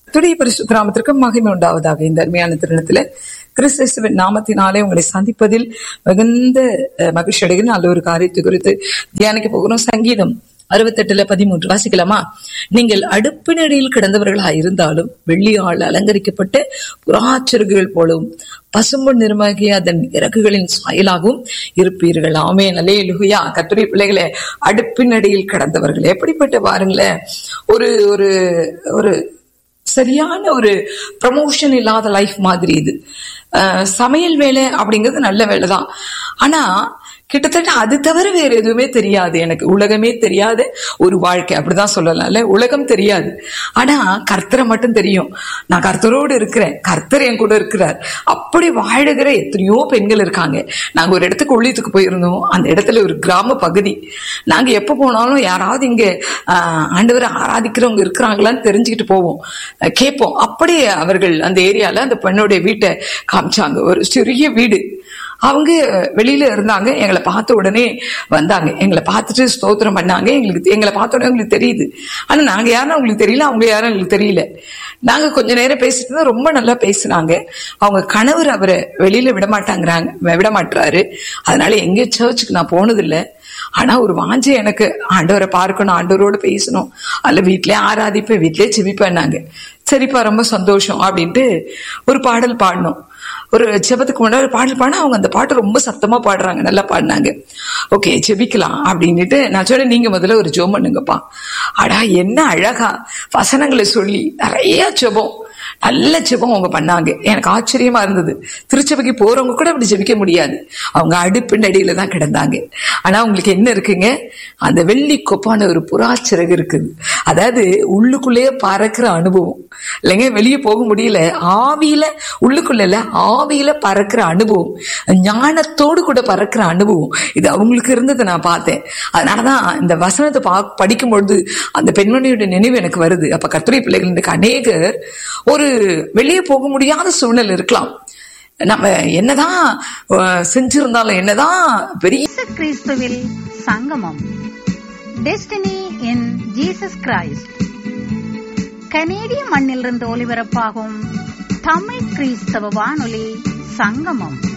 துடைய பரிசுத்த நாமத்திற்கு மகிமை உண்டாவதாக இந்த அருமையான திருணத்துல கிறிஸ்துவின் நாமத்தினாலே உங்களை சந்திப்பதில் மிகுந்த அஹ், மகிழ்ச்சி அடைகிறேன் நல்ல ஒரு காரியத்தை குறித்து தியானிக்க போகிறோம் சங்கீதம் அறுபத்தெட்டுல பதிமூன்று வாசிக்கலாமா நீங்கள் அடுப்பினடியில் கிடந்தவர்களாக இருந்தாலும் வெள்ளியால் அலங்கரிக்கப்பட்ட புறாச்சிறுகுகள் போலவும் பசும்பொன் நிறமாகிய அதன் இறக்குகளின் சாயலாகவும் இருப்பீர்கள் ஆமே நல்லே லுகையா கத்துரை பிள்ளைகளே அடுப்பினடியில் கிடந்தவர்கள் எப்படிப்பட்ட பாருங்களேன் ஒரு ஒரு ஒரு சரியான ஒரு ப்ரமோஷன் இல்லாத லைஃப் மாதிரி இது அஹ் சமையல் வேலை அப்படிங்கிறது நல்ல வேலை தான் ஆனா கிட்டத்தட்ட அது தவிர வேற எதுவுமே தெரியாது எனக்கு உலகமே தெரியாத ஒரு வாழ்க்கை அப்படிதான் சொல்லலாம்ல உலகம் தெரியாது ஆனா கர்த்தரை மட்டும் தெரியும் நான் கர்த்தரோடு இருக்கிறேன் கர்த்தர் என் கூட இருக்கிறார் அப்படி வாழுகிற எத்தனையோ பெண்கள் இருக்காங்க நாங்க ஒரு இடத்துக்கு உள்ளித்துக்கு போயிருந்தோம் அந்த இடத்துல ஒரு கிராம பகுதி நாங்க எப்ப போனாலும் யாராவது இங்க ஆஹ், ஆண்டவரை ஆராதிக்கிறவங்க இருக்கிறாங்களான்னு தெரிஞ்சுக்கிட்டு போவோம் அஹ், கேட்போம் அப்படியே அவர்கள் அந்த ஏரியால அந்த பெண்ணுடைய வீட்டை காமிச்சாங்க ஒரு சிறிய வீடு அவங்க வெளியில இருந்தாங்க எங்களை பார்த்த உடனே வந்தாங்க எங்களை பார்த்துட்டு ஸ்தோத்திரம் பண்ணாங்க எங்களுக்கு எங்களை பார்த்த உடனே உங்களுக்கு தெரியுது ஆனா நாங்க யாரும் அவங்களுக்கு தெரியல அவங்க யாரும் எங்களுக்கு தெரியல நாங்க கொஞ்ச நேரம் பேசிட்டு இருந்தா ரொம்ப நல்லா பேசினாங்க அவங்க கணவர் அவரை வெளியில விட மாட்டாங்கிறாங்க விட மாட்டாரு அதனால எங்க சர்ச்சுக்கு நான் போனதில்லை ஆனா ஒரு வாஞ்சை எனக்கு ஆண்டவரை பார்க்கணும் ஆண்டவரோடு பேசணும் அல்ல வீட்லயே ஆராதிப்பேன் வீட்லயே செவிப்பேன்னாங்க சரிப்பா ரொம்ப சந்தோஷம் அப்படின்ட்டு ஒரு பாடல் பாடினோம் ஒரு ஜெபத்துக்கு முன்னாடி ஒரு பாடல் பாடினா அவங்க அந்த பாட்டு ரொம்ப சத்தமா பாடுறாங்க நல்லா பாடினாங்க ஓகே ஜெபிக்கலாம் அப்படின்னுட்டு நான் சொன்னேன் நீங்க முதல்ல ஒரு ஜெபம் பண்ணுங்கப்பா அடா என்ன அழகா வசனங்களை சொல்லி நிறைய ஜெபம் நல்ல ஜெபம் அவங்க பண்ணாங்க எனக்கு ஆச்சரியமா இருந்தது திருச்சபைக்கு போறவங்க கூட அப்படி ஜெபிக்க முடியாது அவங்க அடுப்பின் அடியில தான் கிடந்தாங்க ஆனா உங்களுக்கு என்ன இருக்குங்க அந்த வெள்ளி கொப்பான ஒரு புறாச்சிறகு இருக்குது அதாவது உள்ளுக்குள்ளேயே பறக்கிற அனுபவம் இல்லைங்க வெளியே போக முடியல ஆவியில உள்ளுக்குள்ள இல்ல ஆவியில பறக்கிற அனுபவம் ஞானத்தோடு கூட பறக்கிற அனுபவம் இது அவங்களுக்கு இருந்ததை நான் பார்த்தேன் அதனாலதான் இந்த வசனத்தை பா படிக்கும் பொழுது அந்த பெண்மணியோட நினைவு எனக்கு வருது அப்ப கத்துரை பிள்ளைகள் இன்றைக்கு அநேகர் ஒரு வெளியே போக முடியாத சூழ்நிலை இருக்கலாம் நம்ம என்னதான் அஹ், செஞ்சிருந்தாலும் என்னதான் பெரிய இயேசு கிறிஸ்துவில் சங்கமம் டெஸ்டினி இன் ஜீசஸ் கிரைஸ்ட் கனேடிய மண்ணிலிருந்து ஒலிபரப்பாகும் தமிழ் கிறிஸ்தவ வானொலி சங்கமம்